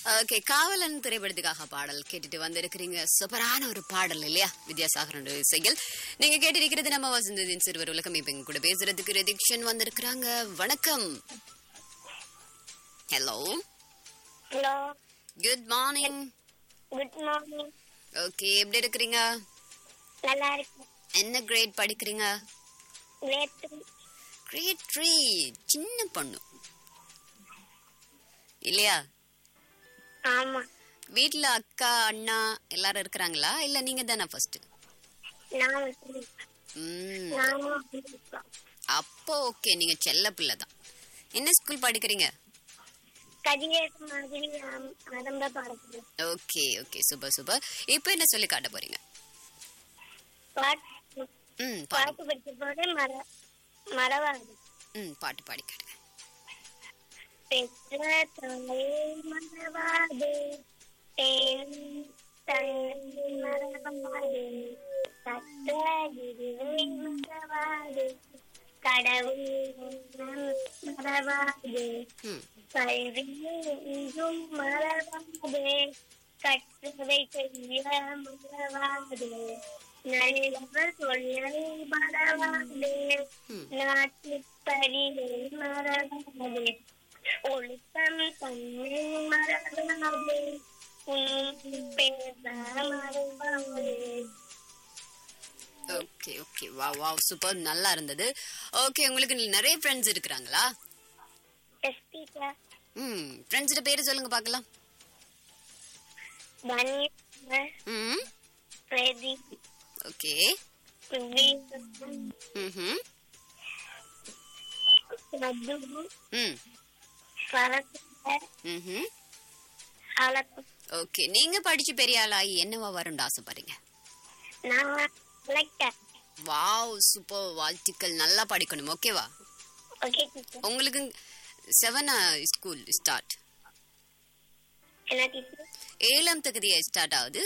Okay காவலன் திரைப்படத்துக்காக பாடல் கேட்டுட்டு வந்திருக்கிறீங்க சூப்பரான ஒரு பாடல் இல்லையா வித்யாசாகரன் இசைகள் நீங்க கேட்டிருக்கிறது நம்ம வசந்ததின் சிறுவர் உலகம் இப்ப எங்க கூட பேசுறதுக்கு ரதிக்ஷன் வந்திருக்கிறாங்க வணக்கம் hello hello good morning good morning okay எப்படி இருக்கிறீங்க நல்லா இருக்கு என்ன கிரேட் படிக்கிறீங்க கிரேட் த்ரீ கிரேட் த்ரீ சின்ன பொண்ணு இல்லையா ஆமா வீட்ல அக்கா அண்ணா எல்லாரும் இருக்கிறாங்களா இல்ல நீங்க தானே ஃபர்ஸ்ட் நான் வந்து ம் நானும் அப்படி இருக்கோம். அப்போ ஓகே நீங்க செல்ல பிள்ளை தான் என்ன ஸ்கூல் படிக்கிறீங்க கதிரேசு மாதிரி ஆம், ஆரம்ப பாடத்தில் ஓகே ஓகே சூப்பர் சூப்பர் இப்போ என்ன சொல்லி காட்ட போறீங்க பாட்டு ம் பாடு பாட்டு படிச்ச போது மர மறவாது ம் பாட்டு பாடி காட்டுங்க பெற்ற தாயை மறவாது தேன் தன்னை மறவாது சத்த இருவை மறவாது கடவுள் மறவாது ம் கல்வி எங்கும் மறவாது கற்றதை செய்ய மறவாது நல்லவர் சொல்லை மறவாது ம். நாட்டுப்படியை மறவாது ஒழுக்கம் தன்னை மறவாது உன் பேச மறவாது ஓகே ஓகே வா வா சூப்பர் நல்லா இருந்தது ஓகே உங்களுக்கு நிறைய ஃப்ரெண்ட்ஸ் இருக்கிறாங்களா எஸ் டீச்சர் ம் ஃப்ரெண்ட்ஸ்ட பேரு சொல்லுங்க பார்க்கலாம் தன்யா ம் பிரதீப் ஓகே விவேகம் ம் மது ம் பரசுவர் ம் அழகு ஓகே நீங்க படிச்சு பெரிய ஆளாகி என்னவா வரும்னு ஆசைப்படுறீங்க நான் கலெக்டர் வாவ் சூப்பர் வாழ்த்துக்கள் நல்லா படிக்கணும் ஓகேவா ஓகே டீச்சர் உங்களுக்கு செவன் ஸ்கூல் ஸ்டார்ட் என்ன டீச்சர் ஏழாம் தகுதியா ஸ்டார்ட் ஆகுது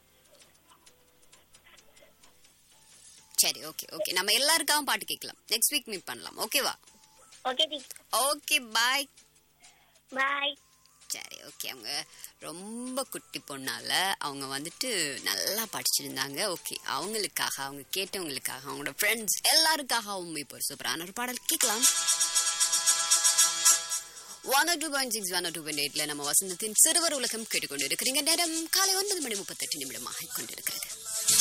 சரி ஓகே ஓகே நம்ம எல்லாருக்காகவும் பாட்டு கேட்கலாம் நெக்ஸ்ட் வீக் மீட் பண்ணலாம் ஓகேவா okay teacher okay bye bye சரி ஓகே அவங்க ரொம்ப குட்டி பொண்ணால அவங்க வந்துட்டு நல்லா படிச்சிருந்தாங்க ஓகே அவங்களுக்காக அவங்க கேட்டவங்களுக்காக அவங்களோட ஃப்ரெண்ட்ஸ் எல்லாருக்காகவும் இப்போ ஒரு சூப்பரான ஒரு பாடல் கேட்கலாம் one two point six one two point எயிட்ல நம்ம வசந்தத்தின் சிறுவர் உலகம் கேட்டுக்கொண்டு இருக்கிறீங்க நேரம் காலை ஒன்பது மணி முப்பத்தெட்டு நிமிடமாக கொண்டிருக்கிறது